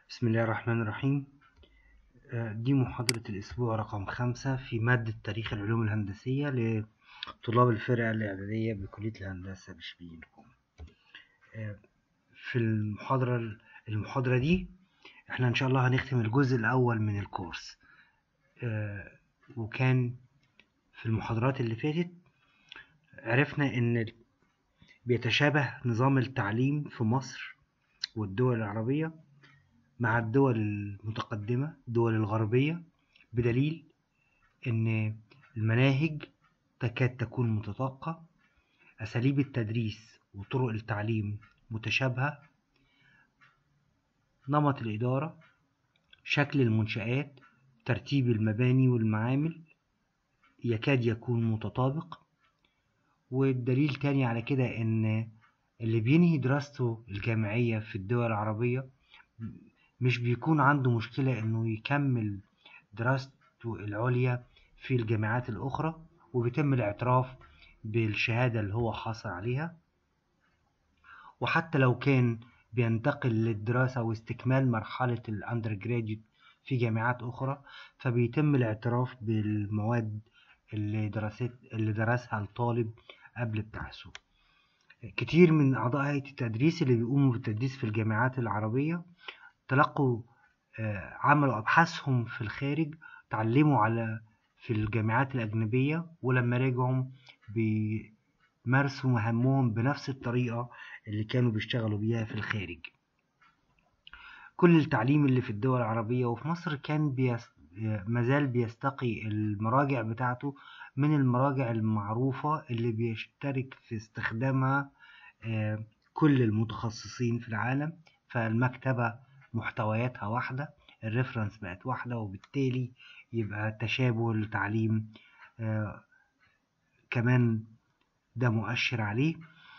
بسم الله الرحمن الرحيم آه، دي محاضرة الأسبوع رقم خمسة في مادة تاريخ العلوم الهندسية لطلاب الفرقة الإعدادية بكلية الهندسة بشبينكم آه، في المحاضرة المحاضرة دي احنا إن شاء الله هنختم الجزء الأول من الكورس آه، وكان في المحاضرات اللي فاتت عرفنا إن بيتشابه نظام التعليم في مصر والدول العربية مع الدول المتقدمة الدول الغربية بدليل إن المناهج تكاد تكون متطابقة أساليب التدريس وطرق التعليم متشابهة نمط الإدارة شكل المنشآت ترتيب المباني والمعامل يكاد يكون متطابق والدليل تاني على كده إن اللي بينهي دراسته الجامعية في الدول العربية مش بيكون عنده مشكلة إنه يكمل دراسته العليا في الجامعات الأخرى وبيتم الاعتراف بالشهادة اللي هو حاصل عليها وحتى لو كان بينتقل للدراسة واستكمال مرحلة الأندر جراديوت في جامعات أخرى فبيتم الاعتراف بالمواد اللي درست اللي درسها الطالب قبل التعسف كتير من أعضاء هيئة التدريس اللي بيقوموا بالتدريس في الجامعات العربية تلقوا عملوا أبحاثهم في الخارج تعلموا على في الجامعات الأجنبية ولما رجعوا بيمارسوا مهامهم بنفس الطريقة اللي كانوا بيشتغلوا بيها في الخارج كل التعليم اللي في الدول العربية وفي مصر كان بيس... مازال بيستقي المراجع بتاعته من المراجع المعروفة اللي بيشترك في استخدامها كل المتخصصين في العالم فالمكتبة محتوياتها واحدة الريفرنس بقت واحدة وبالتالي يبقى تشابه التعليم آه كمان ده مؤشر عليه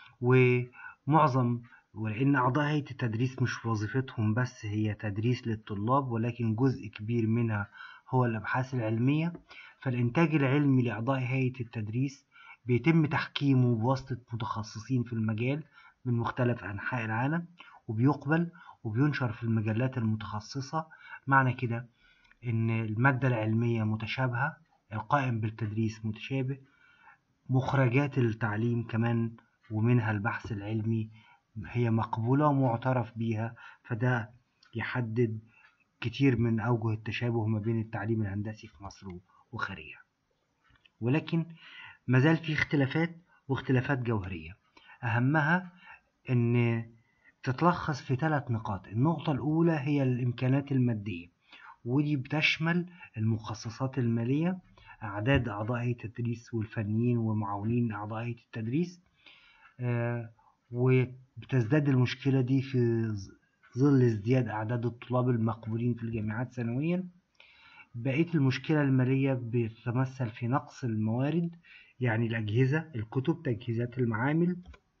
ومعظم ولأن أعضاء هيئة التدريس مش وظيفتهم بس هي تدريس للطلاب ولكن جزء كبير منها هو الأبحاث العلمية فالإنتاج العلمي لأعضاء هيئة التدريس بيتم تحكيمه بواسطة متخصصين في المجال من مختلف أنحاء العالم وبيقبل وبينشر في المجلات المتخصصة معنى كده إن المادة العلمية متشابهة القائم بالتدريس متشابه مخرجات التعليم كمان ومنها البحث العلمي هي مقبولة ومعترف بيها فده يحدد كتير من أوجه التشابه ما بين التعليم الهندسي في مصر وخارجها ولكن مازال في اختلافات واختلافات جوهرية أهمها إن تتلخص في ثلاث نقاط النقطة الأولى هي الإمكانات المادية ودي بتشمل المخصصات المالية أعداد أعضاء هيئة التدريس والفنيين ومعاونين أعضاء هيئة التدريس آه وبتزداد المشكلة دي في ظل ازدياد أعداد الطلاب المقبولين في الجامعات سنويا بقية المشكلة المالية بتتمثل في نقص الموارد يعني الأجهزة الكتب تجهيزات المعامل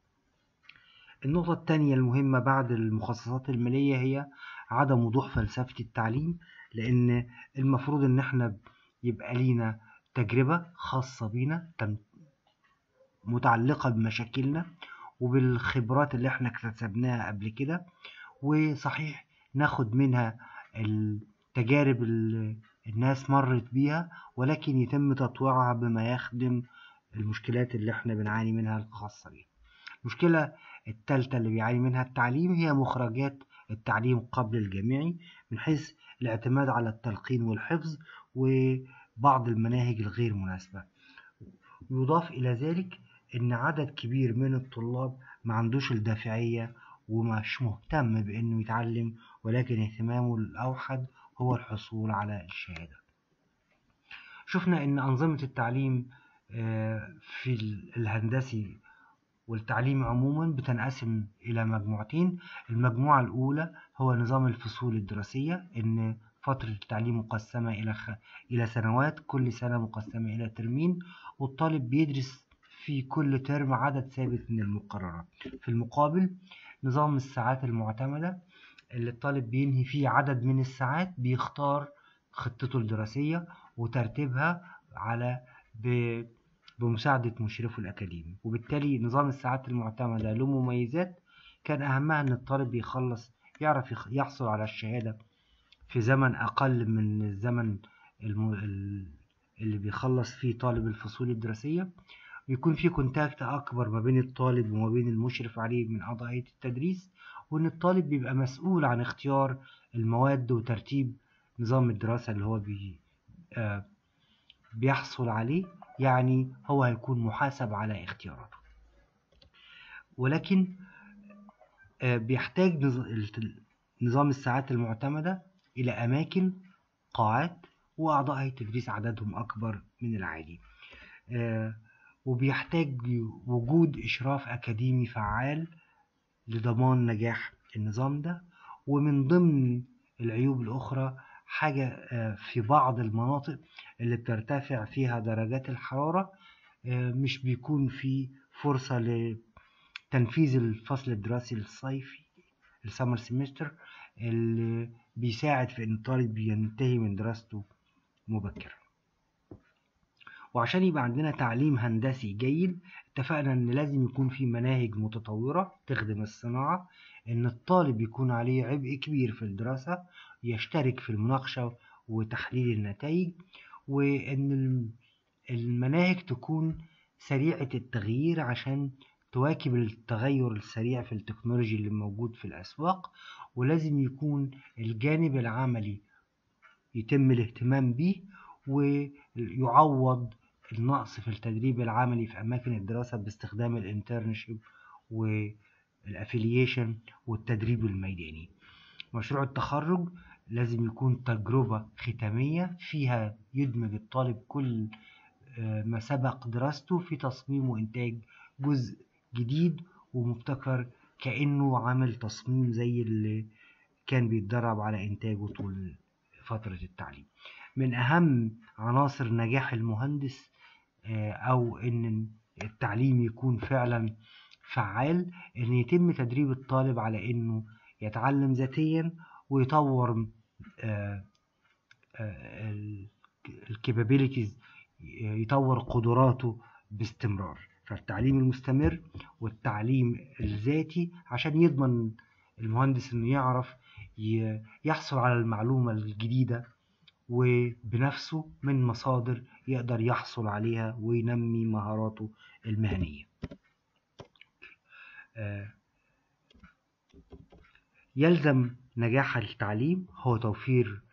النقطة الثانية المهمة بعد المخصصات المالية هي عدم وضوح فلسفة التعليم لأن المفروض إن إحنا يبقى لينا تجربة خاصة بينا متعلقة بمشاكلنا وبالخبرات اللي إحنا اكتسبناها قبل كده وصحيح ناخد منها التجارب اللي الناس مرت بيها ولكن يتم تطويعها بما يخدم المشكلات اللي إحنا بنعاني منها الخاصة بينا. المشكلة الثالثة اللي بيعاني منها التعليم هي مخرجات التعليم قبل الجامعي من حيث الاعتماد على التلقين والحفظ وبعض المناهج الغير مناسبة يضاف إلى ذلك إن عدد كبير من الطلاب ما عندوش الدافعية ومش مهتم بإنه يتعلم ولكن اهتمامه الأوحد هو الحصول على الشهادة شفنا إن أنظمة التعليم في الهندسي والتعليم عموما بتنقسم إلى مجموعتين المجموعة الأولى هو نظام الفصول الدراسية إن فترة التعليم مقسمة إلى خ... إلى سنوات كل سنة مقسمة إلى ترمين والطالب بيدرس في كل ترم عدد ثابت من المقررات في المقابل نظام الساعات المعتمدة اللي الطالب بينهي فيه عدد من الساعات بيختار خطته الدراسية وترتيبها على ب... بمساعدة مشرفه الأكاديمي وبالتالي نظام الساعات المعتمدة له مميزات كان أهمها إن الطالب بيخلص يعرف يحصل على الشهادة في زمن أقل من الزمن اللي بيخلص فيه طالب الفصول الدراسية ويكون في كونتاكت أكبر ما بين الطالب وما بين المشرف عليه من أعضاء هيئة التدريس وإن الطالب بيبقى مسؤول عن اختيار المواد وترتيب نظام الدراسة اللي هو بي آه بيحصل عليه يعني هو هيكون محاسب على اختياراته ولكن آه بيحتاج نظام الساعات المعتمدة إلى أماكن قاعات وأعضاء هيئة التدريس عددهم أكبر من العادي آه وبيحتاج وجود إشراف أكاديمي فعال لضمان نجاح النظام ده ومن ضمن العيوب الأخرى حاجة في بعض المناطق اللي بترتفع فيها درجات الحرارة مش بيكون في فرصة لتنفيذ الفصل الدراسي الصيفي السمر سيمستر اللي بيساعد في ان الطالب ينتهي من دراسته مبكرا وعشان يبقى عندنا تعليم هندسي جيد اتفقنا ان لازم يكون في مناهج متطورة تخدم الصناعة ان الطالب يكون عليه عبء كبير في الدراسة يشترك في المناقشة وتحليل النتائج وان المناهج تكون سريعة التغيير عشان تواكب التغير السريع في التكنولوجي اللي موجود في الأسواق ولازم يكون الجانب العملي يتم الاهتمام به ويعوض النقص في التدريب العملي في أماكن الدراسة باستخدام الانترنشيب والافيليشن والتدريب الميداني مشروع التخرج لازم يكون تجربة ختامية فيها يدمج الطالب كل ما سبق دراسته في تصميم وإنتاج جزء جديد ومبتكر كأنه عامل تصميم زي اللي كان بيتدرب على إنتاجه طول فترة التعليم من أهم عناصر نجاح المهندس أو إن التعليم يكون فعلا فعال إن يتم تدريب الطالب على إنه يتعلم ذاتيا ويطور الكابابيلتيز يطور قدراته باستمرار فالتعليم المستمر والتعليم الذاتي عشان يضمن المهندس انه يعرف يحصل على المعلومة الجديدة وبنفسه من مصادر يقدر يحصل عليها وينمي مهاراته المهنية يلزم نجاح التعليم هو توفير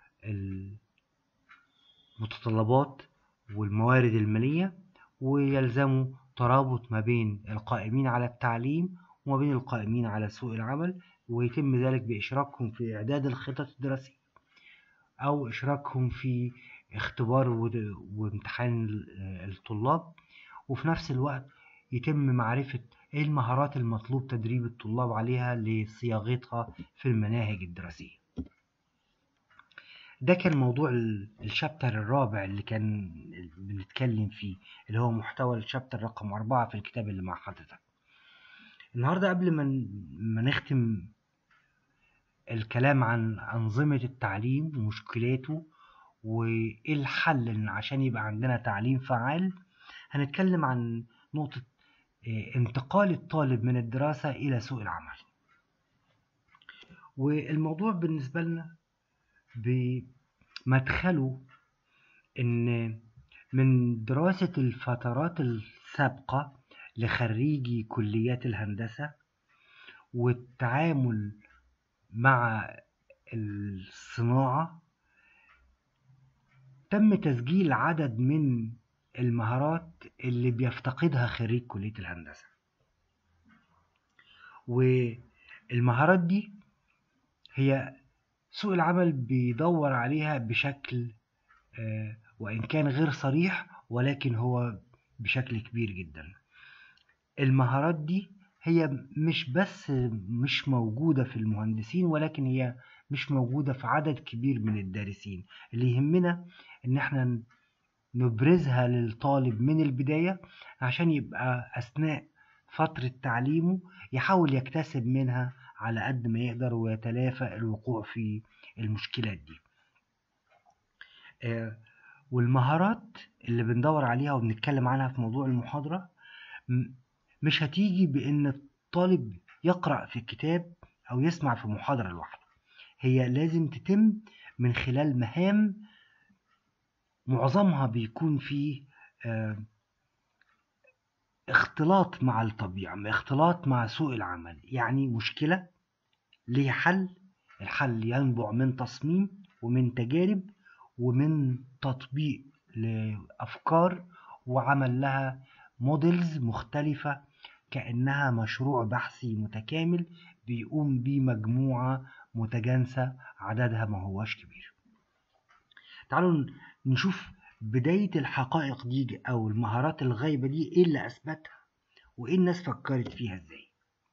المتطلبات والموارد المالية ويلزمه ترابط ما بين القائمين على التعليم وما بين القائمين على سوق العمل ويتم ذلك بإشراكهم في إعداد الخطط الدراسية أو إشراكهم في اختبار وامتحان الطلاب وفي نفس الوقت يتم معرفة ايه المهارات المطلوب تدريب الطلاب عليها لصياغتها في المناهج الدراسية ده كان موضوع الشابتر الرابع اللي كان بنتكلم فيه اللي هو محتوى الشابتر رقم أربعة في الكتاب اللي مع حضرتك النهاردة قبل ما نختم الكلام عن أنظمة التعليم ومشكلاته وإيه الحل عشان يبقى عندنا تعليم فعال هنتكلم عن نقطة انتقال الطالب من الدراسة إلى سوق العمل والموضوع بالنسبة لنا بمدخله إن من دراسة الفترات السابقة لخريجي كليات الهندسة والتعامل مع الصناعة تم تسجيل عدد من المهارات اللي بيفتقدها خريج كلية الهندسة والمهارات دي هي سوق العمل بيدور عليها بشكل وإن كان غير صريح ولكن هو بشكل كبير جدا المهارات دي هي مش بس مش موجودة في المهندسين ولكن هي مش موجودة في عدد كبير من الدارسين اللي يهمنا ان احنا نبرزها للطالب من البداية عشان يبقى أثناء فترة تعليمه يحاول يكتسب منها على قد ما يقدر ويتلافى الوقوع في المشكلات دي والمهارات اللي بندور عليها وبنتكلم عنها في موضوع المحاضرة مش هتيجي بأن الطالب يقرأ في الكتاب أو يسمع في محاضرة لوحده هي لازم تتم من خلال مهام معظمها بيكون فيه آه، اختلاط مع الطبيعة اختلاط مع سوق العمل يعني مشكلة ليها حل الحل ينبع من تصميم ومن تجارب ومن تطبيق لأفكار وعمل لها موديلز مختلفة كأنها مشروع بحثي متكامل بيقوم بيه مجموعة متجانسة عددها ما هوش كبير تعالوا نشوف بداية الحقائق دي أو المهارات الغايبة دي إيه اللي أثبتها وإيه الناس فكرت فيها إزاي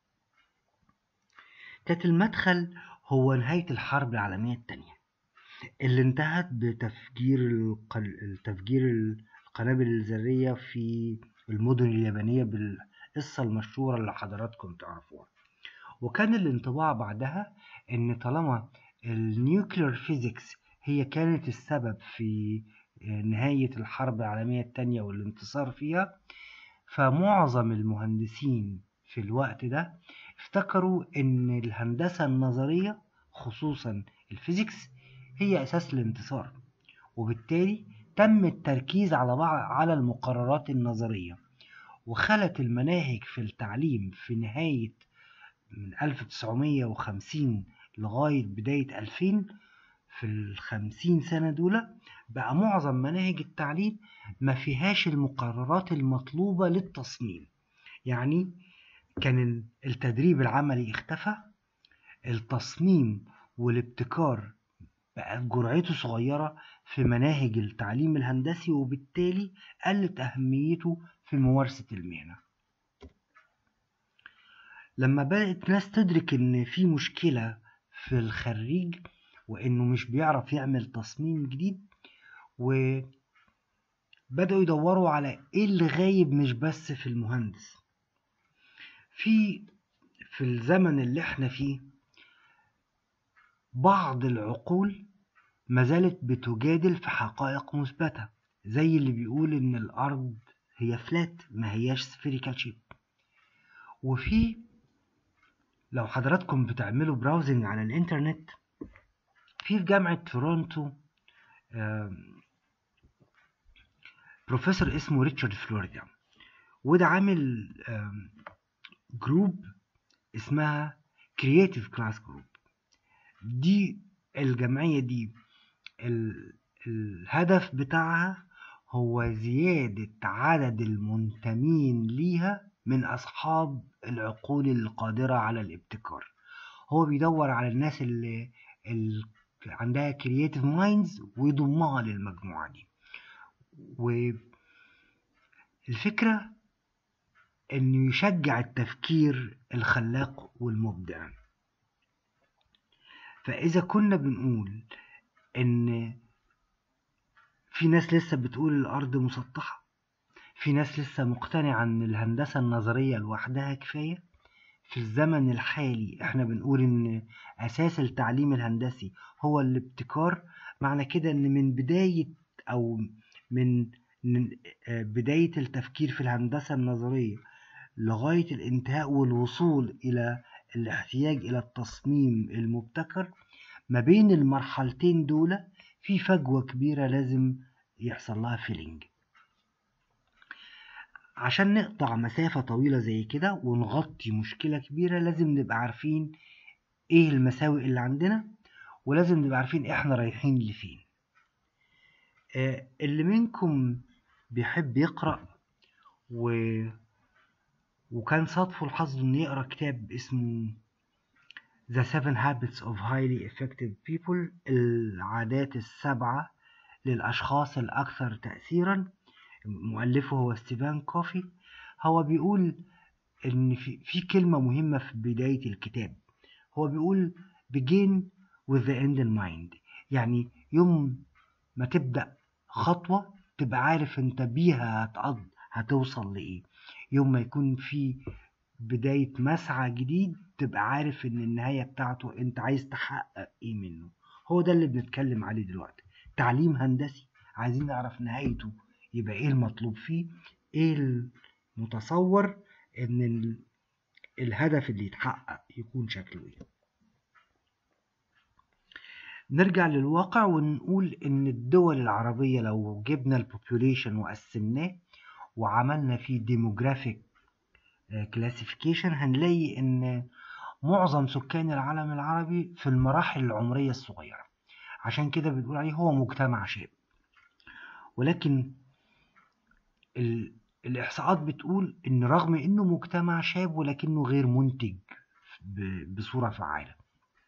كانت المدخل هو نهاية الحرب العالمية التانية اللي انتهت بتفجير القل... تفجير القنابل الذرية في المدن اليابانية بالقصة المشهورة اللي حضراتكم تعرفوها وكان الانطباع بعدها ان طالما النيوكلير فيزيكس هي كانت السبب في نهاية الحرب العالمية التانية والانتصار فيها فمعظم المهندسين في الوقت ده افتكروا ان الهندسة النظرية خصوصا الفيزيكس هي اساس الانتصار وبالتالي تم التركيز على بعض على المقررات النظرية وخلت المناهج في التعليم في نهاية من 1950 لغاية بداية 2000 في الخمسين سنة دول بقى معظم مناهج التعليم ما فيهاش المقررات المطلوبة للتصميم يعني كان التدريب العملي اختفى التصميم والابتكار بقت جرعته صغيرة في مناهج التعليم الهندسي وبالتالي قلت أهميته في ممارسة المهنة لما بدأت ناس تدرك إن في مشكلة في الخريج وإنه مش بيعرف يعمل تصميم جديد وبدأوا يدوروا على إيه اللي غايب مش بس في المهندس في في الزمن اللي احنا فيه بعض العقول ما زالت بتجادل في حقائق مثبتة زي اللي بيقول إن الأرض هي فلات ما هياش سفيريكال شيب وفي لو حضراتكم بتعملوا براوزنج على الإنترنت في في جامعة تورونتو بروفيسور اسمه ريتشارد فلوريدا وده عامل جروب اسمها كرييتيف كلاس جروب دي الجمعية دي الهدف بتاعها هو زيادة عدد المنتمين ليها من أصحاب العقول القادرة على الابتكار هو بيدور على الناس اللي, اللي عندها كرييتيف مايندز ويضمها للمجموعة دي والفكرة انه يشجع التفكير الخلاق والمبدع فاذا كنا بنقول ان في ناس لسه بتقول الارض مسطحة في ناس لسه مقتنعة ان الهندسة النظرية لوحدها كفاية في الزمن الحالي احنا بنقول ان اساس التعليم الهندسي هو الابتكار معنى كده ان من بداية او من بداية التفكير في الهندسة النظرية لغاية الانتهاء والوصول إلى الاحتياج إلى التصميم المبتكر ما بين المرحلتين دول في فجوة كبيرة لازم يحصل لها فيلينج عشان نقطع مسافة طويلة زي كده ونغطي مشكلة كبيرة لازم نبقى عارفين ايه المساوئ اللي عندنا ولازم نبقى عارفين احنا رايحين لفين آه اللي منكم بيحب يقرأ و... وكان صادفه الحظ انه يقرأ كتاب اسمه The Seven Habits of Highly Effective People العادات السبعة للأشخاص الأكثر تأثيرا مؤلفه هو ستيفان كوفي هو بيقول إن في, في كلمة مهمة في بداية الكتاب هو بيقول begin with the end in mind يعني يوم ما تبدأ خطوة تبقى عارف انت بيها هتقض هتوصل لإيه يوم ما يكون في بداية مسعى جديد تبقى عارف ان النهاية بتاعته انت عايز تحقق ايه منه هو ده اللي بنتكلم عليه دلوقتي تعليم هندسي عايزين نعرف نهايته يبقى ايه المطلوب فيه ايه المتصور ان الهدف اللي يتحقق يكون شكله ايه نرجع للواقع ونقول إن الدول العربية لو جبنا البوبوليشن وقسمناه وعملنا فيه demographic كلاسيفيكيشن هنلاقي إن معظم سكان العالم العربي في المراحل العمرية الصغيرة عشان كده بنقول عليه هو مجتمع شاب ولكن ال... الإحصاءات بتقول إن رغم إنه مجتمع شاب ولكنه غير منتج ب... بصورة فعالة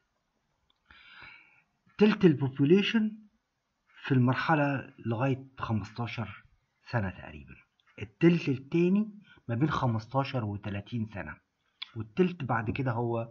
تلت البوبوليشن في المرحلة لغاية 15 سنة تقريبا التلت التاني ما بين 15 و 30 سنة والتلت بعد كده هو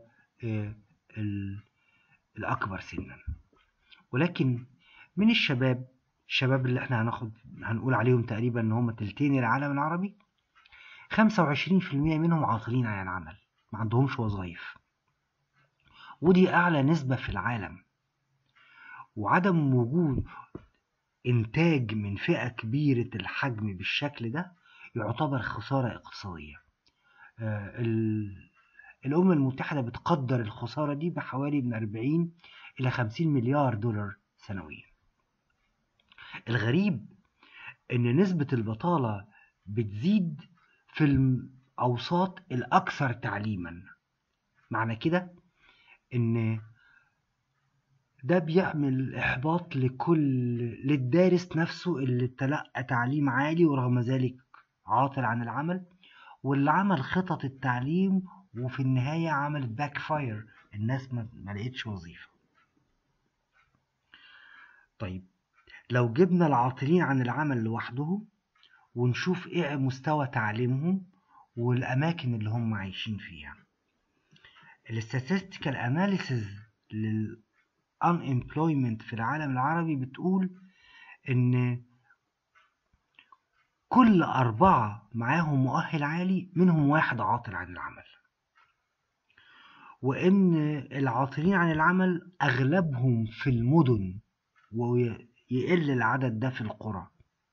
الأكبر سنا ولكن من الشباب الشباب اللي احنا هناخد هنقول عليهم تقريبا ان هم تلتين العالم العربي 25% منهم عاطلين عن العمل ما عندهمش وظائف ودي أعلى نسبة في العالم وعدم وجود إنتاج من فئة كبيرة الحجم بالشكل ده يعتبر خسارة اقتصادية الأمم المتحدة بتقدر الخسارة دي بحوالي من 40 إلى 50 مليار دولار سنويا الغريب إن نسبة البطالة بتزيد في الأوساط الأكثر تعليما معنى كده إن ده بيعمل إحباط لكل للدارس نفسه اللي تلقى تعليم عالي ورغم ذلك عاطل عن العمل واللي عمل خطط التعليم وفي النهاية عملت باك فاير الناس ما لقيتش وظيفة طيب لو جبنا العاطلين عن العمل لوحدهم ونشوف ايه مستوى تعليمهم والأماكن اللي هم عايشين فيها الاستاتستيكال اناليسز لل unemployment في العالم العربي بتقول ان كل أربعة معاهم مؤهل عالي منهم واحد عاطل عن العمل وإن العاطلين عن العمل أغلبهم في المدن ويقل العدد ده في القرى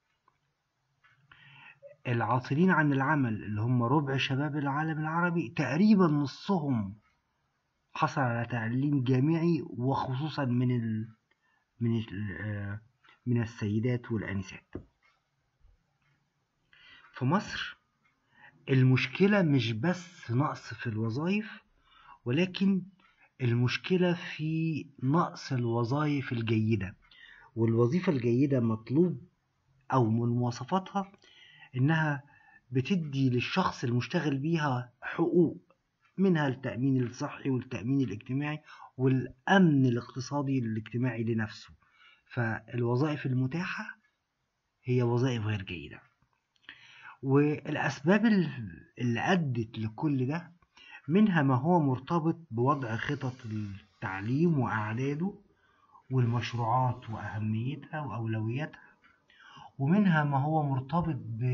العاطلين عن العمل اللي هم ربع شباب العالم العربي تقريبا نصهم حصل على تعليم جامعي وخصوصا من ال من ال من السيدات والآنسات في مصر المشكلة مش بس نقص في الوظائف ولكن المشكلة في نقص الوظائف الجيدة والوظيفة الجيدة مطلوب أو من مواصفاتها إنها بتدي للشخص المشتغل بيها حقوق منها التأمين الصحي والتأمين الاجتماعي والأمن الاقتصادي الاجتماعي لنفسه فالوظائف المتاحة هي وظائف غير جيدة والأسباب اللي أدت لكل ده منها ما هو مرتبط بوضع خطط التعليم وأعداده والمشروعات وأهميتها وأولوياتها ومنها ما هو مرتبط ب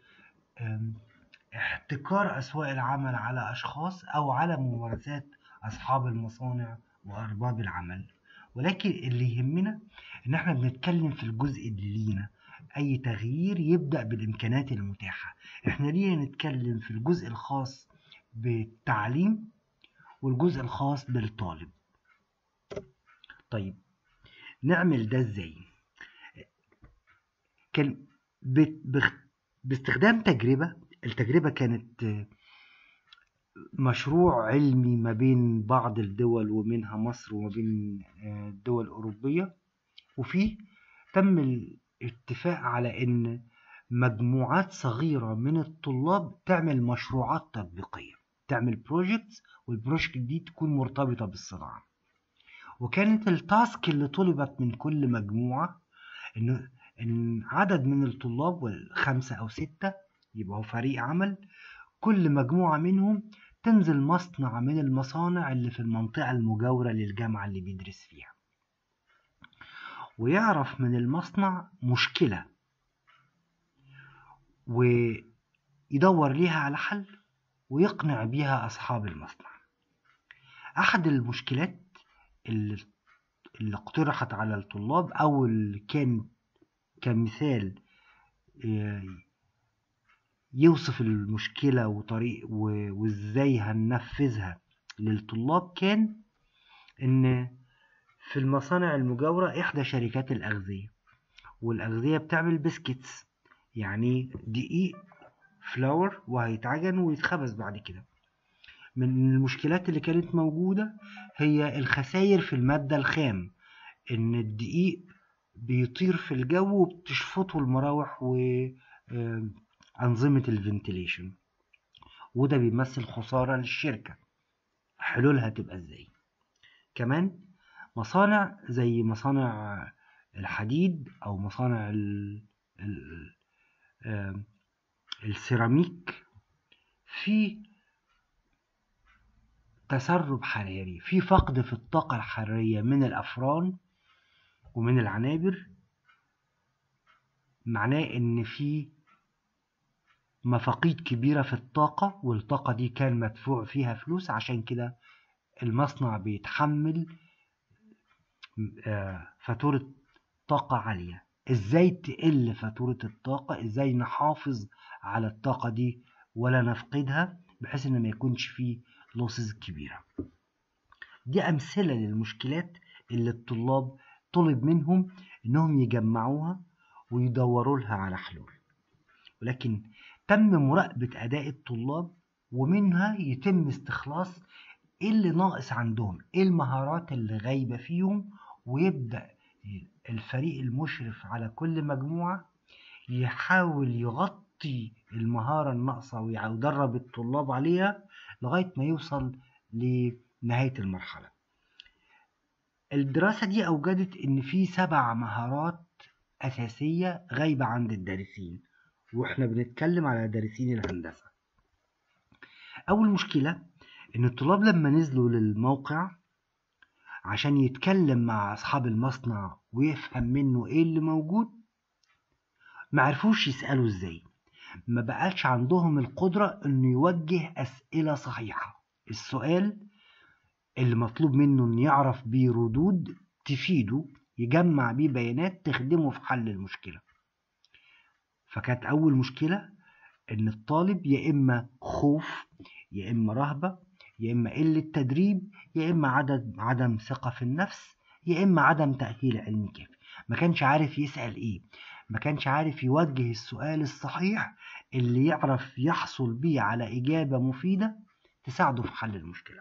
احتكار أسواق العمل على أشخاص أو على ممارسات أصحاب المصانع وأرباب العمل ولكن اللي يهمنا إن احنا بنتكلم في الجزء اللي لينا أي تغيير يبدأ بالإمكانات المتاحة احنا لينا نتكلم في الجزء الخاص بالتعليم والجزء الخاص بالطالب طيب نعمل ده ازاي كان باستخدام تجربة التجربة كانت مشروع علمي ما بين بعض الدول ومنها مصر وما بين الدول الأوروبية وفيه تم الاتفاق على إن مجموعات صغيرة من الطلاب تعمل مشروعات تطبيقية تعمل بروجيكتس والبروجكت دي تكون مرتبطة بالصناعة وكانت التاسك اللي طلبت من كل مجموعة إن إن عدد من الطلاب والخمسة أو ستة يبقوا فريق عمل كل مجموعة منهم تنزل مصنع من المصانع اللي في المنطقة المجاورة للجامعة اللي بيدرس فيها ويعرف من المصنع مشكلة ويدور ليها على حل ويقنع بيها أصحاب المصنع أحد المشكلات اللي, اللي اقترحت على الطلاب أو اللي كان كمثال يوصف المشكلة وطريق وازاي هننفذها للطلاب كان ان في المصانع المجاورة إحدى شركات الأغذية والأغذية بتعمل بسكتس يعني دقيق فلاور وهيتعجن ويتخبز بعد كده من المشكلات اللي كانت موجودة هي الخسائر في المادة الخام إن الدقيق بيطير في الجو وبتشفطه المراوح وأنظمة الفنتيليشن وده بيمثل خسارة للشركة حلولها تبقى ازاي كمان مصانع زي مصانع الحديد أو مصانع ال... ال... السيراميك في تسرب حراري في فقد في الطاقة الحرارية من الأفران ومن العنابر معناه إن في مفاقيد كبيرة في الطاقة والطاقة دي كان مدفوع فيها فلوس عشان كده المصنع بيتحمل فاتورة طاقة عالية ازاي تقل فاتورة الطاقة ازاي نحافظ على الطاقة دي ولا نفقدها بحيث ان ما يكونش فيه لوسز كبيرة دي امثلة للمشكلات اللي الطلاب طلب منهم انهم يجمعوها ويدوروا لها على حلول ولكن تم مراقبة اداء الطلاب ومنها يتم استخلاص ايه اللي ناقص عندهم ايه المهارات اللي غايبة فيهم ويبدأ الفريق المشرف على كل مجموعة يحاول يغطي المهارة الناقصة ويدرب الطلاب عليها لغاية ما يوصل لنهاية المرحلة الدراسة دي أوجدت إن في سبع مهارات أساسية غايبة عند الدارسين وإحنا بنتكلم على دارسين الهندسة أول مشكلة إن الطلاب لما نزلوا للموقع عشان يتكلم مع أصحاب المصنع ويفهم منه إيه اللي موجود معرفوش يسألوا إزاي ما بقاش عندهم القدرة إنه يوجه أسئلة صحيحة السؤال اللي مطلوب منه إنه يعرف بيه ردود تفيده يجمع بيه بيانات تخدمه في حل المشكلة فكانت أول مشكلة إن الطالب يا إما خوف يا إما رهبة يا إما قلة تدريب يا إما عدد عدم ثقة في النفس يا إما عدم تأهيل علمي كافي ما كانش عارف يسأل إيه ما كانش عارف يوجه السؤال الصحيح اللي يعرف يحصل بيه على إجابة مفيدة تساعده في حل المشكلة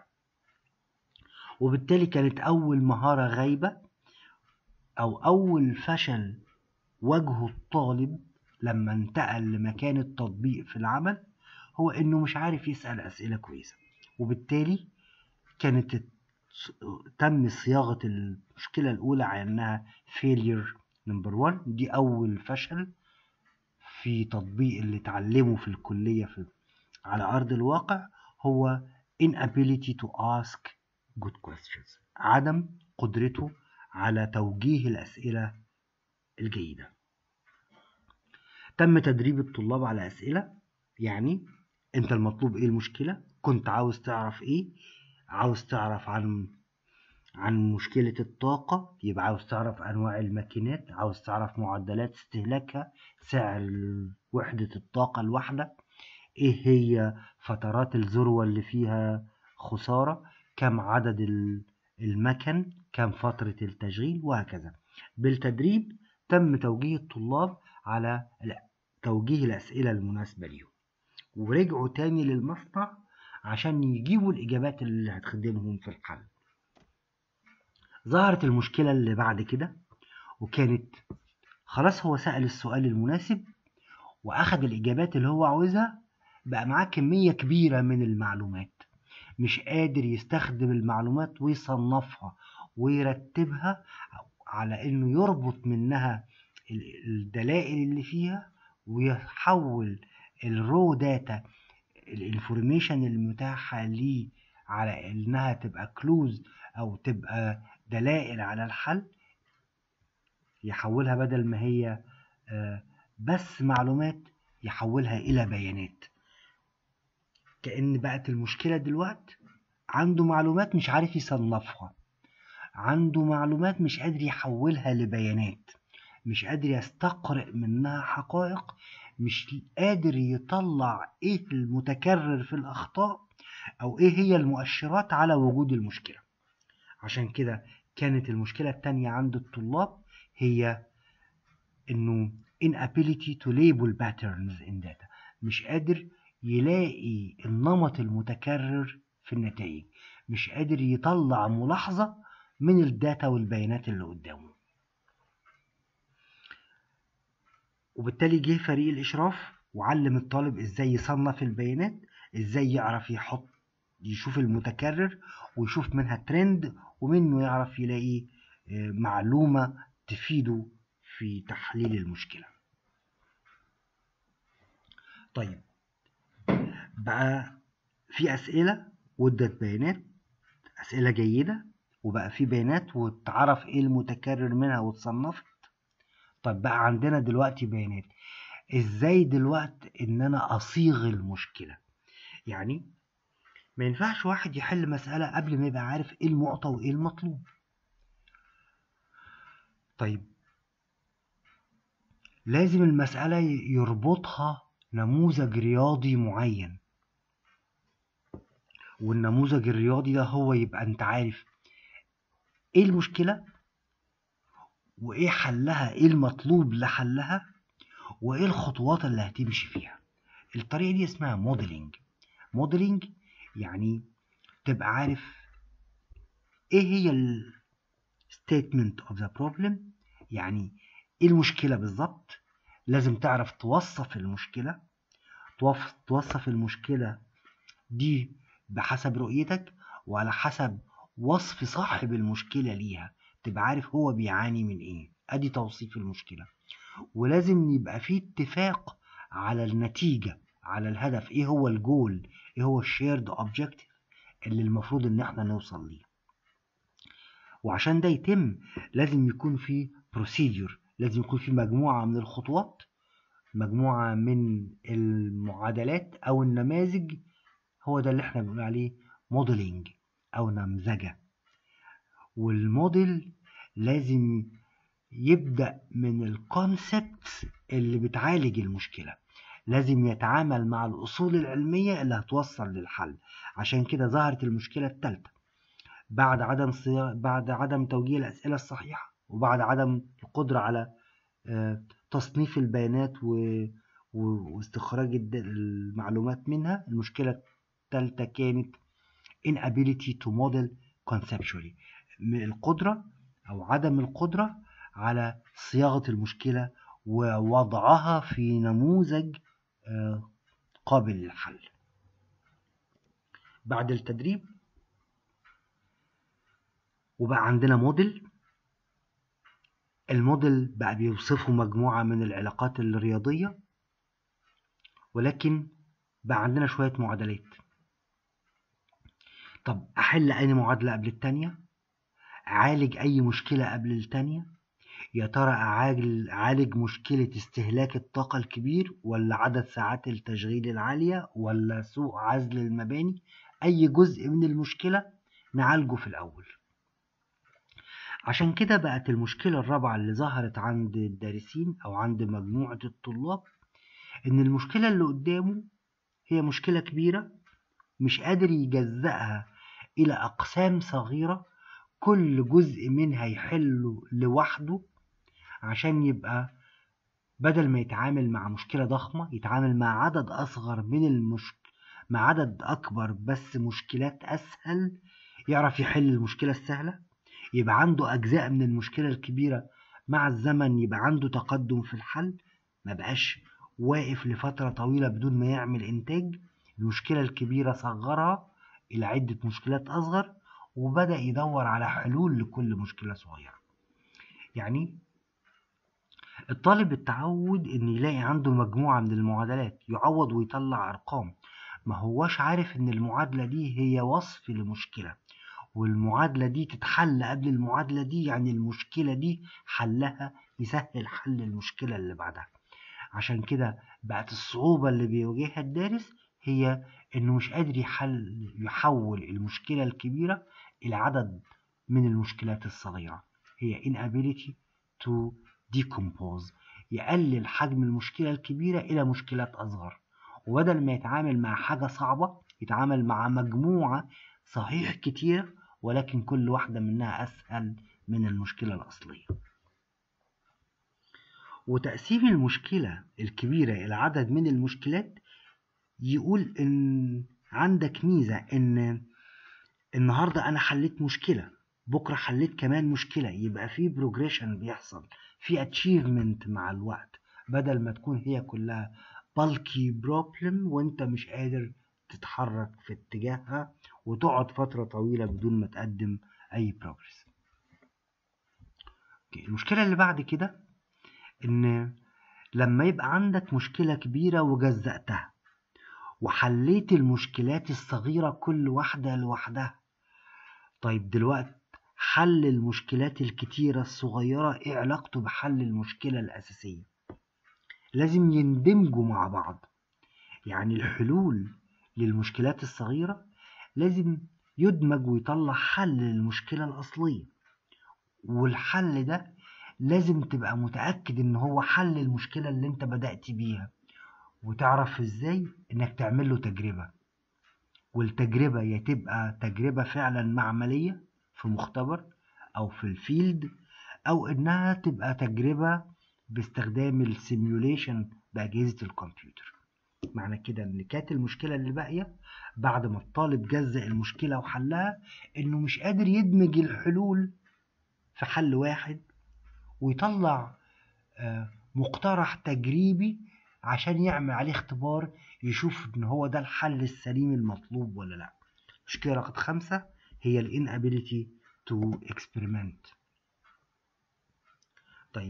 وبالتالي كانت أول مهارة غايبة أو أول فشل واجهه الطالب لما انتقل لمكان التطبيق في العمل هو إنه مش عارف يسأل أسئلة كويسة وبالتالي كانت تم صياغة المشكلة الأولى على أنها failure number one دي أول فشل في تطبيق اللي اتعلمه في الكلية في على أرض الواقع هو inability to ask good questions عدم قدرته على توجيه الأسئلة الجيدة تم تدريب الطلاب على أسئلة يعني أنت المطلوب إيه المشكلة كنت عاوز تعرف إيه عاوز تعرف عن عن مشكلة الطاقة يبقى عاوز تعرف أنواع الماكينات عاوز تعرف معدلات استهلاكها سعر وحدة الطاقة الواحدة إيه هي فترات الذروة اللي فيها خسارة كم عدد المكن كم فترة التشغيل وهكذا بالتدريب تم توجيه الطلاب على توجيه الأسئلة المناسبة ليهم ورجعوا تاني للمصنع عشان يجيبوا الإجابات اللي هتخدمهم في الحل ظهرت المشكلة اللي بعد كده وكانت خلاص هو سأل السؤال المناسب وأخد الإجابات اللي هو عاوزها بقى معاه كمية كبيرة من المعلومات مش قادر يستخدم المعلومات ويصنفها ويرتبها على إنه يربط منها الدلائل اللي فيها ويحول الرو داتا الانفورميشن المتاحة ليه على إنها تبقى كلوز أو تبقى دلائل على الحل يحولها بدل ما هي بس معلومات يحولها إلى بيانات كأن بقت المشكلة دلوقت عنده معلومات مش عارف يصنفها عنده معلومات مش قادر يحولها لبيانات مش قادر يستقرئ منها حقائق مش قادر يطلع ايه المتكرر في الاخطاء او ايه هي المؤشرات على وجود المشكله عشان كده كانت المشكلة التانية عند الطلاب هي إنه inability to label patterns in data مش قادر يلاقي النمط المتكرر في النتائج مش قادر يطلع ملاحظة من الداتا والبيانات اللي قدامه وبالتالي جه فريق الإشراف وعلم الطالب إزاي يصنف البيانات إزاي يعرف يحط يشوف المتكرر ويشوف منها ترند ومنه يعرف يلاقي معلومة تفيده في تحليل المشكلة طيب بقى في أسئلة وادت بيانات أسئلة جيدة وبقى في بيانات واتعرف ايه المتكرر منها واتصنفت طب بقى عندنا دلوقتي بيانات ازاي دلوقتي ان انا اصيغ المشكلة يعني ما ينفعش واحد يحل مسألة قبل ما يبقى عارف ايه المعطى وايه المطلوب طيب لازم المسألة يربطها نموذج رياضي معين والنموذج الرياضي ده هو يبقى انت عارف ايه المشكلة وايه حلها ايه المطلوب لحلها وايه الخطوات اللي هتمشي فيها الطريقة دي اسمها موديلنج موديلنج يعني تبقى عارف ايه هي ال statement of the problem يعني ايه المشكلة بالظبط لازم تعرف توصف المشكلة توصف المشكلة دي بحسب رؤيتك وعلى حسب وصف صاحب المشكلة ليها تبقى عارف هو بيعاني من ايه ادي توصيف المشكلة ولازم يبقى في اتفاق على النتيجة على الهدف ايه هو الجول ايه هو الشيرد اوبجكتيف اللي المفروض ان احنا نوصل ليه وعشان ده يتم لازم يكون في بروسيدور لازم يكون في مجموعة من الخطوات مجموعة من المعادلات أو النماذج هو ده اللي احنا بنقول عليه موديلنج أو نمذجة والموديل لازم يبدأ من الكونسبت اللي بتعالج المشكلة لازم يتعامل مع الأصول العلمية اللي هتوصل للحل عشان كده ظهرت المشكلة الثالثة بعد عدم صيا... بعد عدم توجيه الأسئلة الصحيحة وبعد عدم القدرة على تصنيف البيانات و... واستخراج المعلومات منها المشكلة الثالثة كانت inability to model conceptually القدرة أو عدم القدرة على صياغة المشكلة ووضعها في نموذج قابل للحل بعد التدريب وبقى عندنا موديل الموديل بقى بيوصفه مجموعة من العلاقات الرياضية ولكن بقى عندنا شوية معادلات طب أحل أي معادلة قبل التانية أعالج أي مشكلة قبل التانية يا ترى أعالج أعالج مشكلة استهلاك الطاقة الكبير ولا عدد ساعات التشغيل العالية ولا سوء عزل المباني أي جزء من المشكلة نعالجه في الأول عشان كده بقت المشكلة الرابعة اللي ظهرت عند الدارسين أو عند مجموعة الطلاب إن المشكلة اللي قدامه هي مشكلة كبيرة مش قادر يجزأها إلى أقسام صغيرة كل جزء منها يحله لوحده عشان يبقى بدل ما يتعامل مع مشكلة ضخمة يتعامل مع عدد أصغر من المشكلة مع عدد أكبر بس مشكلات أسهل يعرف يحل المشكلة السهلة يبقى عنده أجزاء من المشكلة الكبيرة مع الزمن يبقى عنده تقدم في الحل ما بقاش واقف لفترة طويلة بدون ما يعمل إنتاج المشكلة الكبيرة صغرها إلى عدة مشكلات أصغر وبدأ يدور على حلول لكل مشكلة صغيرة يعني الطالب التعود إن يلاقي عنده مجموعة من المعادلات يعوض ويطلع أرقام ما هواش عارف إن المعادلة دي هي وصف لمشكلة والمعادلة دي تتحل قبل المعادلة دي يعني المشكلة دي حلها يسهل حل المشكلة اللي بعدها عشان كده بقت الصعوبة اللي بيواجهها الدارس هي إنه مش قادر يحل يحول المشكلة الكبيرة إلى عدد من المشكلات الصغيرة هي inability to decompose يقلل حجم المشكلة الكبيرة إلى مشكلات أصغر وبدل ما يتعامل مع حاجة صعبة يتعامل مع مجموعة صحيح كتير ولكن كل واحدة منها أسهل من المشكلة الأصلية وتقسيم المشكلة الكبيرة إلى عدد من المشكلات يقول إن عندك ميزة إن النهاردة أنا حليت مشكلة بكرة حليت كمان مشكلة يبقى في بروجريشن بيحصل في اتشيفمنت مع الوقت بدل ما تكون هي كلها بالكي بروبلم وانت مش قادر تتحرك في اتجاهها وتقعد فترة طويلة بدون ما تقدم أي بروجرس المشكلة اللي بعد كده إن لما يبقى عندك مشكلة كبيرة وجزأتها وحليت المشكلات الصغيرة كل واحدة لوحدها طيب دلوقتي حل المشكلات الكتيرة الصغيرة ايه علاقته بحل المشكلة الأساسية لازم يندمجوا مع بعض يعني الحلول للمشكلات الصغيرة لازم يدمج ويطلع حل للمشكلة الأصلية والحل ده لازم تبقى متأكد ان هو حل المشكلة اللي انت بدأت بيها وتعرف ازاي انك تعمل له تجربة والتجربة يا تبقى تجربة فعلا معملية في مختبر او في الفيلد او انها تبقى تجربة باستخدام السيميوليشن بأجهزة الكمبيوتر معنى كده ان كانت المشكلة اللي باقية بعد ما الطالب جزأ المشكلة وحلها انه مش قادر يدمج الحلول في حل واحد ويطلع مقترح تجريبي عشان يعمل عليه اختبار يشوف ان هو ده الحل السليم المطلوب ولا لا مشكلة رقم خمسة هي ال inability to experiment طيب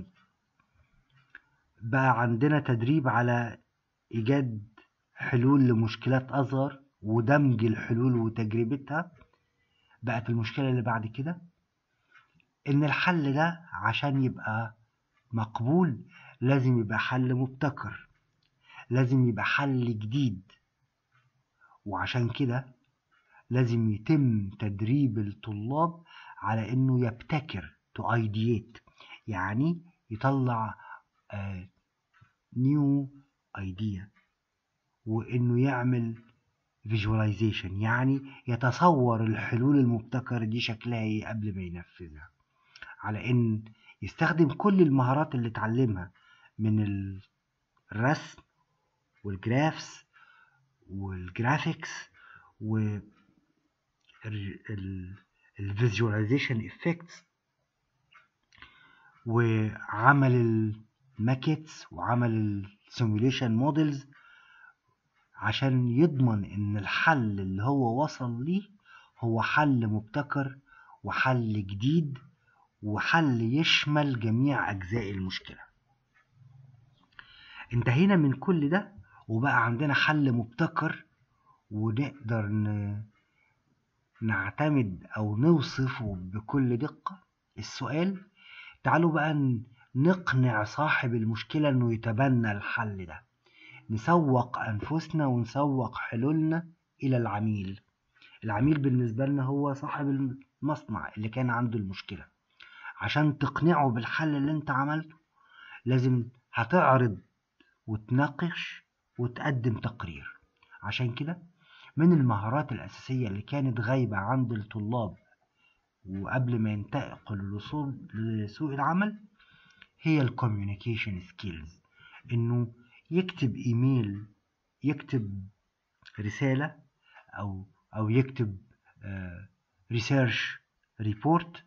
بقى عندنا تدريب على إيجاد حلول لمشكلات أصغر ودمج الحلول وتجربتها بقت المشكلة اللي بعد كده إن الحل ده عشان يبقى مقبول لازم يبقى حل مبتكر لازم يبقى حل جديد وعشان كده لازم يتم تدريب الطلاب على إنه يبتكر to ideate يعني يطلع نيو ايديا وانه يعمل visualization يعني يتصور الحلول المبتكرة دي شكلها ايه قبل ما ينفذها على ان يستخدم كل المهارات اللي اتعلمها من الرسم والجرافس والجرافيكس و الفيجواليزيشن افكتس وعمل الماكيتس وعمل السيموليشن موديلز عشان يضمن ان الحل اللي هو وصل ليه هو حل مبتكر وحل جديد وحل يشمل جميع اجزاء المشكله انتهينا من كل ده وبقى عندنا حل مبتكر ونقدر ن... نعتمد او نوصفه بكل دقه السؤال تعالوا بقى نقنع صاحب المشكلة انه يتبنى الحل ده نسوق انفسنا ونسوق حلولنا الى العميل العميل بالنسبة لنا هو صاحب المصنع اللي كان عنده المشكلة عشان تقنعه بالحل اللي انت عملته لازم هتعرض وتناقش وتقدم تقرير عشان كده من المهارات الأساسية اللي كانت غايبة عند الطلاب وقبل ما ينتقلوا للوصول لسوق العمل هي الكوميونيكيشن سكيلز انه يكتب ايميل يكتب رسالة او او يكتب ريسيرش ريبورت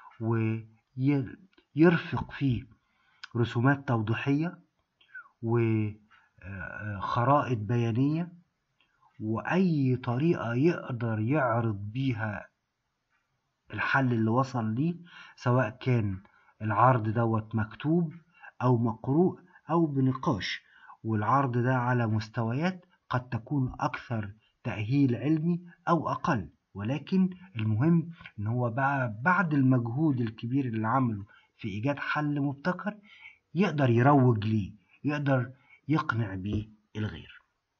ويرفق فيه رسومات توضيحية وخرائط بيانية وأي طريقة يقدر يعرض بيها الحل اللي وصل ليه سواء كان العرض دوت مكتوب أو مقروء أو بنقاش والعرض ده على مستويات قد تكون أكثر تأهيل علمي أو أقل ولكن المهم إن هو بقى بعد المجهود الكبير اللي عمله في إيجاد حل مبتكر يقدر يروج ليه يقدر يقنع بيه الغير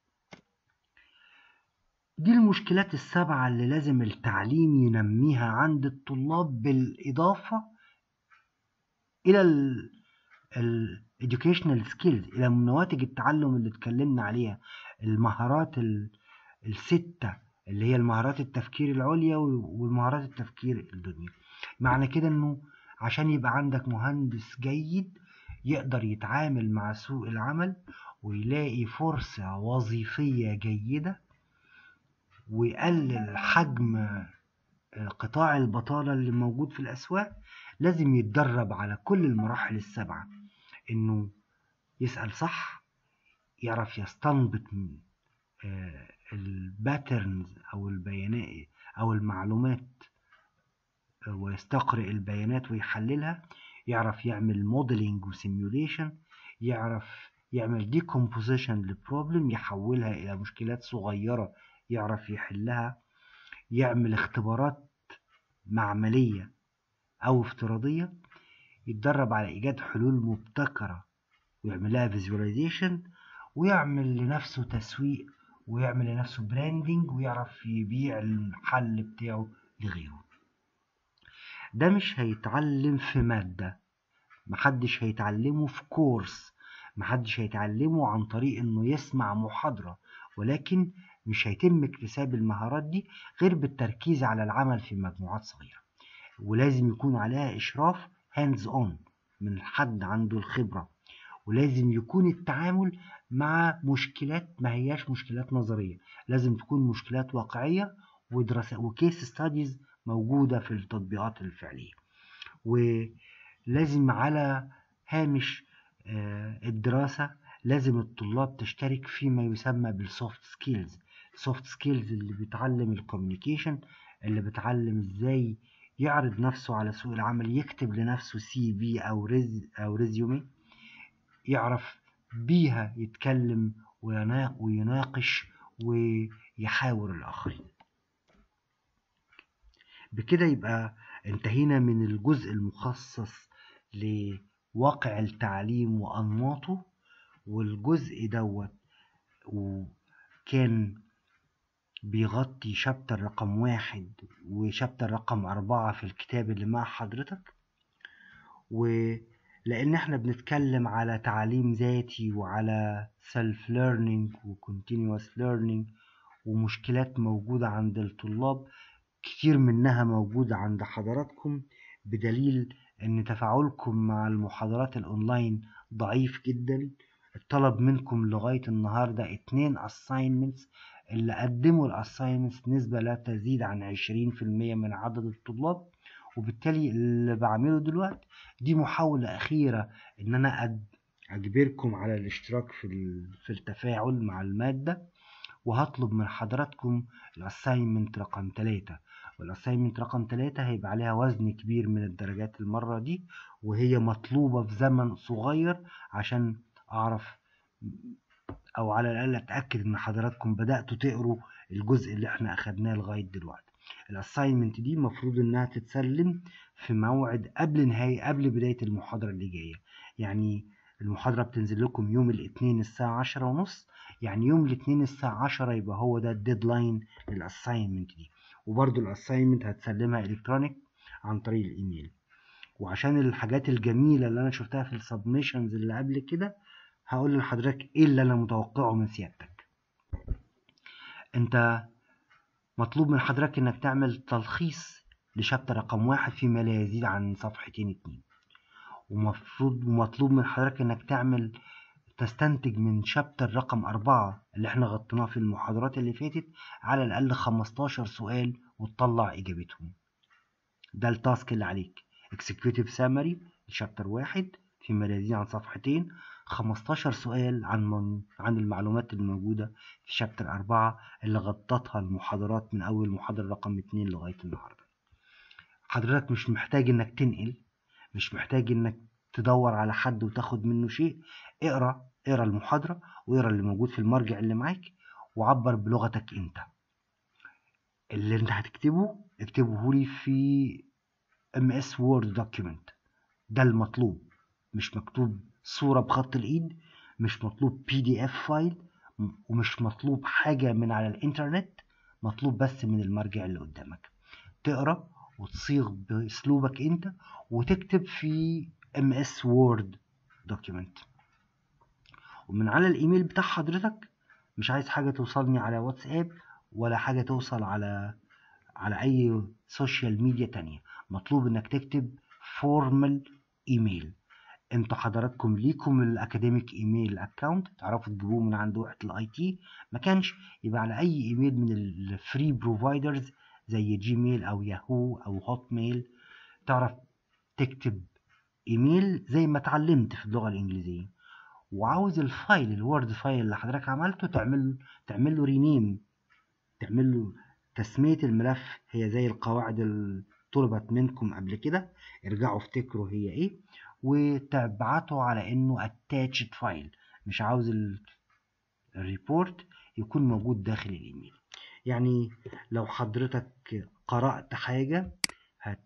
دي المشكلات السبعة اللي لازم التعليم ينميها عند الطلاب بالإضافة إلى ال educational skills إلى نواتج التعلم اللي اتكلمنا عليها المهارات الستة اللي هي المهارات التفكير العليا والمهارات التفكير الدنيا معنى كده انه عشان يبقى عندك مهندس جيد يقدر يتعامل مع سوق العمل ويلاقي فرصة وظيفية جيدة ويقلل حجم قطاع البطالة اللي موجود في الأسواق لازم يتدرب على كل المراحل السبعة إنه يسأل صح يعرف يستنبط الباترنز أو البيانات أو المعلومات ويستقرئ البيانات ويحللها يعرف يعمل موديلنج وسيميوليشن يعرف يعمل ديكومبوزيشن للبروبلم يحولها إلى مشكلات صغيرة يعرف يحلها يعمل اختبارات معملية أو افتراضية يتدرب على إيجاد حلول مبتكرة ويعملها فيزواليزيشن ويعمل لنفسه تسويق ويعمل لنفسه براندنج ويعرف يبيع الحل بتاعه لغيره ده مش هيتعلم في مادة محدش هيتعلمه في كورس محدش هيتعلمه عن طريق انه يسمع محاضرة ولكن مش هيتم اكتساب المهارات دي غير بالتركيز على العمل في مجموعات صغيرة ولازم يكون عليها إشراف هاندز اون من حد عنده الخبرة ولازم يكون التعامل مع مشكلات ما هياش مشكلات نظرية لازم تكون مشكلات واقعية ودراسة وكيس ستاديز موجودة في التطبيقات الفعلية ولازم على هامش الدراسة لازم الطلاب تشترك فيما يسمى بالسوفت سكيلز سوفت سكيلز اللي بيتعلم الكوميونيكيشن اللي بيتعلم ازاي يعرض نفسه على سوق العمل يكتب لنفسه سي في او ريز او ريزيومي يعرف بيها يتكلم ويناقش ويحاور الاخرين بكده يبقى انتهينا من الجزء المخصص لواقع التعليم وانماطه والجزء دوت وكان بيغطي شابتر رقم واحد وشابتر رقم أربعة في الكتاب اللي مع حضرتك ولأن احنا بنتكلم على تعليم ذاتي وعلى self learning و continuous learning ومشكلات موجودة عند الطلاب كتير منها موجودة عند حضراتكم بدليل ان تفاعلكم مع المحاضرات الاونلاين ضعيف جدا الطلب منكم لغاية النهاردة اتنين assignments اللي قدموا الاساينمنتس نسبة لا تزيد عن عشرين في المية من عدد الطلاب وبالتالي اللي بعمله دلوقتي دي محاولة أخيرة إن أنا أجبركم على الاشتراك في في التفاعل مع المادة وهطلب من حضراتكم الاساينمنت رقم تلاتة والاساينمنت رقم تلاتة هيبقى عليها وزن كبير من الدرجات المرة دي وهي مطلوبة في زمن صغير عشان أعرف او على الاقل اتاكد ان حضراتكم بداتوا تقروا الجزء اللي احنا اخدناه لغايه دلوقتي الاساينمنت دي المفروض انها تتسلم في موعد قبل نهاية قبل بدايه المحاضره اللي جايه يعني المحاضره بتنزل لكم يوم الاثنين الساعه عشرة ونص يعني يوم الاثنين الساعه عشرة يبقى هو ده الديدلاين للاساينمنت دي وبرده الاساينمنت هتسلمها الكترونيك عن طريق الايميل وعشان الحاجات الجميله اللي انا شفتها في السبميشنز اللي قبل كده هقول لحضرتك ايه اللي انا متوقعه من سيادتك انت مطلوب من حضرتك انك تعمل تلخيص لشابتر رقم واحد فيما لا يزيد عن صفحتين اتنين ومفروض ومطلوب من حضرتك انك تعمل تستنتج من شابتر رقم أربعة اللي احنا غطيناه في المحاضرات اللي فاتت على الأقل 15 سؤال وتطلع إجابتهم ده التاسك اللي عليك executive summary لشابتر واحد فيما لا يزيد عن صفحتين 15 سؤال عن من عن المعلومات الموجودة في شابتر أربعة اللي غطتها المحاضرات من أول محاضرة رقم اتنين لغاية النهاردة حضرتك مش محتاج إنك تنقل مش محتاج إنك تدور على حد وتاخد منه شيء اقرا اقرا المحاضرة واقرا اللي موجود في المرجع اللي معاك وعبر بلغتك انت اللي انت هتكتبه اكتبه لي في ام اس وورد دوكيمنت ده المطلوب مش مكتوب صورة بخط الإيد مش مطلوب بي دي اف فايل ومش مطلوب حاجة من على الإنترنت مطلوب بس من المرجع اللي قدامك تقرأ وتصيغ بأسلوبك أنت وتكتب في ام اس وورد دوكيمنت ومن على الإيميل بتاع حضرتك مش عايز حاجة توصلني على واتساب ولا حاجة توصل على على أي سوشيال ميديا تانية مطلوب إنك تكتب فورمال إيميل انتوا حضراتكم ليكم الاكاديميك ايميل اكونت تعرفوا تجيبوه من عند وحده الاي تي ما كانش يبقى على اي ايميل من الفري بروفايدرز زي جيميل او ياهو او هوت ميل تعرف تكتب ايميل زي ما اتعلمت في اللغه الانجليزيه وعاوز الفايل الوورد فايل اللي حضرتك عملته تعمل تعمل له رينيم تعمل له تسميه الملف هي زي القواعد اللي طلبت منكم قبل كده ارجعوا افتكروا هي ايه وتبعته على انه attached فايل مش عاوز الريبورت يكون موجود داخل الايميل يعني لو حضرتك قرأت حاجة هت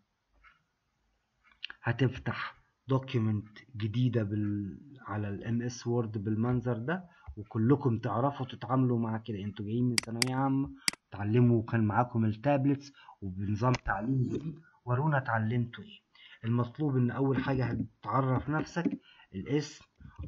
هتفتح دوكيمنت جديدة بال... على الام اس وورد بالمنظر ده وكلكم تعرفوا تتعاملوا مع كده انتوا جايين من ثانوية عامة تعلموا وكان معاكم التابلتس وبنظام تعليم جديد ورونا اتعلمتوا ايه المطلوب ان اول حاجة هتعرف نفسك الاسم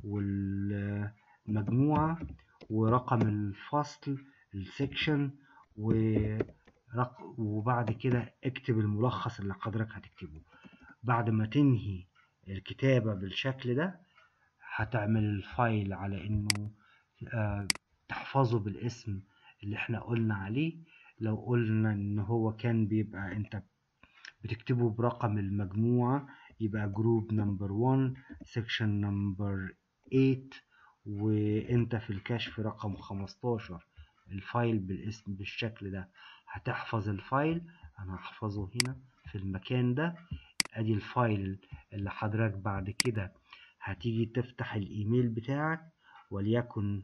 والمجموعة ورقم الفصل السكشن ورق... وبعد كده اكتب الملخص اللي حضرتك هتكتبه بعد ما تنهي الكتابة بالشكل ده هتعمل الفايل على انه آه تحفظه بالاسم اللي احنا قلنا عليه لو قلنا ان هو كان بيبقى انت بتكتبه برقم المجموعة يبقى جروب نمبر 1 سيكشن نمبر 8 وانت في الكشف رقم 15 الفايل بالاسم بالشكل ده هتحفظ الفايل انا هحفظه هنا في المكان ده ادي الفايل اللي حضرتك بعد كده هتيجي تفتح الايميل بتاعك وليكن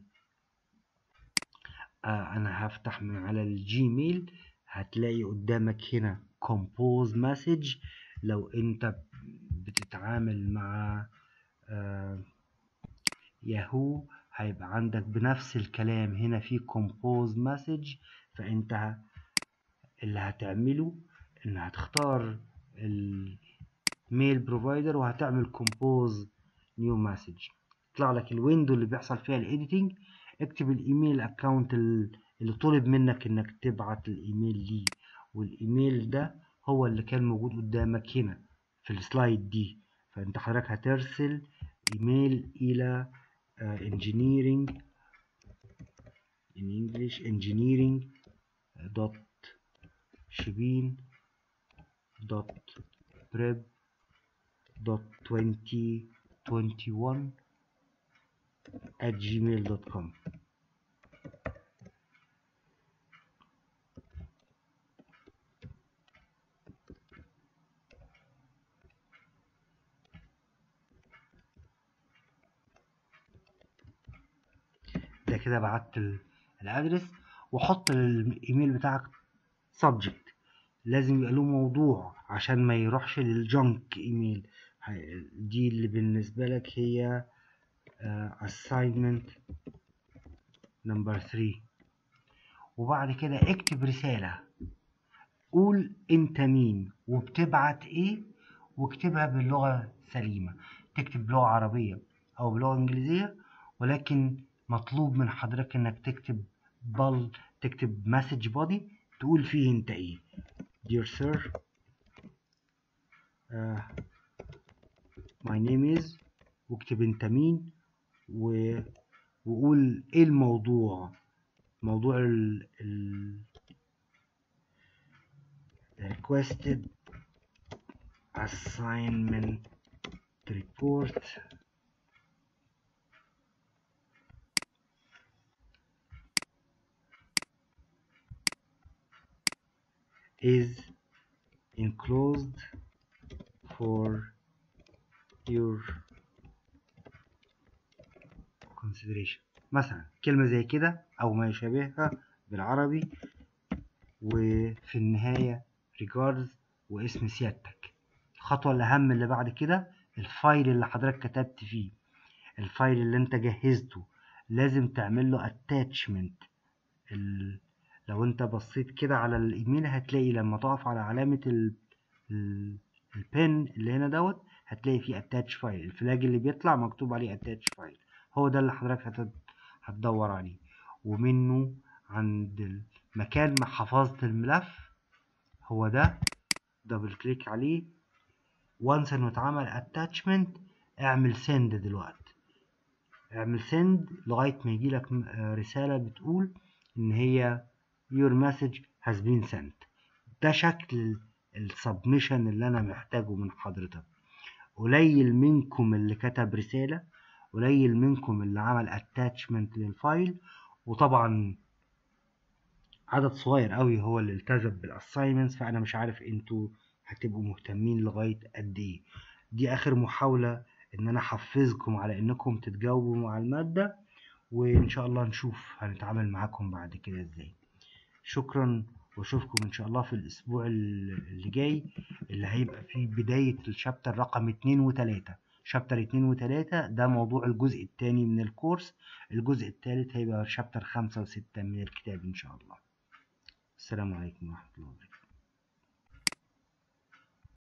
آه انا هفتح من على الجيميل هتلاقي قدامك هنا compose message لو انت بتتعامل مع آه ياهو هيبقى عندك بنفس الكلام هنا في compose message فانت اللي هتعمله ان هتختار الميل بروفايدر وهتعمل compose new message يطلع لك الويندو اللي بيحصل فيها الايديتنج اكتب الايميل اكونت اللي طلب منك انك تبعت الايميل ليه والايميل ده هو اللي كان موجود قدامك هنا في السلايد دي فانت حضرتك هترسل ايميل الى uh, engineering in English engineering dot شبين dot prep dot 2021 at gmail.com ده كده بعت الادرس وحط الايميل بتاعك subject لازم يبقى له موضوع عشان ما يروحش للجنك ايميل دي اللي بالنسبة لك هي uh, assignment number 3 وبعد كده اكتب رسالة قول انت مين وبتبعت ايه واكتبها باللغة سليمة تكتب بلغة عربية او بلغة انجليزية ولكن مطلوب من حضرتك انك تكتب بل تكتب مسج بودي تقول فيه انت ايه dear sir uh, my name is واكتب انت مين و... وقول ايه الموضوع موضوع ال, ال... requested assignment report is enclosed for your consideration مثلا كلمة زي كده أو ما يشابهها بالعربي وفي النهاية regards واسم سيادتك الخطوة الأهم اللي بعد كده الفايل اللي حضرتك كتبت فيه الفايل اللي انت جهزته لازم تعمل له attachment ال... لو انت بصيت كده على الايميل هتلاقي لما تقف على علامة ال... ال... البن اللي هنا دوت هتلاقي فيه attach فايل الفلاج اللي بيطلع مكتوب عليه attach فايل هو ده اللي حضرتك هت... هتدور عليه ومنه عند مكان ما حفظت الملف هو ده دبل كليك عليه وانس انه اتعمل اتاتشمنت اعمل سند دلوقتي اعمل سند لغاية ما يجيلك رسالة بتقول ان هي your message has been sent ده شكل السبمشن اللي انا محتاجه من حضرتك قليل منكم اللي كتب رسالة قليل منكم اللي عمل اتاتشمنت للفايل وطبعا عدد صغير قوي هو اللي التزم بالاساينمنتس فانا مش عارف انتوا هتبقوا مهتمين لغايه قد ايه دي اخر محاوله ان انا احفزكم على انكم تتجاوبوا مع الماده وان شاء الله نشوف هنتعامل معاكم بعد كده ازاي شكرا واشوفكم ان شاء الله في الاسبوع اللي جاي اللي هيبقى فيه بدايه الشابتر رقم 2 و3 شابتر 2 و3 ده موضوع الجزء الثاني من الكورس الجزء الثالث هيبقى شابتر 5 و6 من الكتاب ان شاء الله السلام عليكم ورحمه الله وبركاته